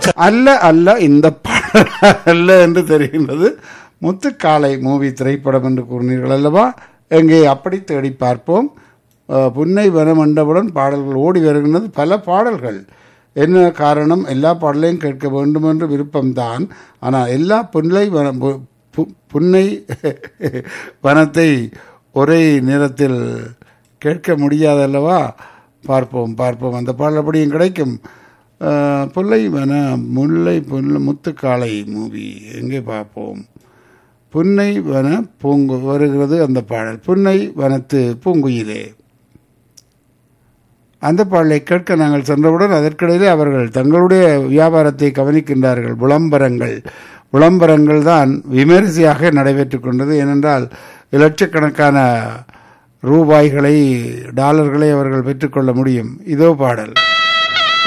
அல்ல அல்ல இந்த பாடல் அல்ல என்று தெரிகின்றது முத்துக்காலை மூவி திரைப்படம் என்று கூறினீர்கள் அல்லவா எங்கே அப்படி தேடி பார்ப்போம் அஹ், புன்னை வனமண்டபுடன் பாடல்கள் ஓடி வருகின்றது பல பாடல்கள் என்ன காரணம் எல்லா பாடலையும் கேட்க வேண்டும் என்று விருப்பம்தான் ஆனால் எல்லா புன்னை வன பு- பு- புன்னை வனத்தை ஒரே நேரத்தில் கேட்க முடியாதல்லவா பார்ப்போம் பார்ப்போம் அந்த பாடல் அப்படியும் கிடைக்கும் அஹ், புல்லை வன முல்லை புல்ல முத்துக்காலை மூவி எங்கே பார்ப்போம் புன்னை வன பூங்கு வருகிறது அந்த பாடல் புன்னை வனத்து பூங்குயிலே அந்த பாடலை கேட்க நாங்கள் சென்றவுடன் அதற்கிடையிலே அவர்கள் தங்களுடைய வியாபாரத்தை கவனிக்கின்றார்கள் விளம்பரங்கள் விளம்பரங்கள் தான் விமரிசையாக நடைபெற்றுக் கொண்டது ஏனென்றால் லட்சக்கணக்கான ரூபாய்களை டாலர்களை அவர்கள் பெற்றுக்கொள்ள முடியும் இதோ பாடல்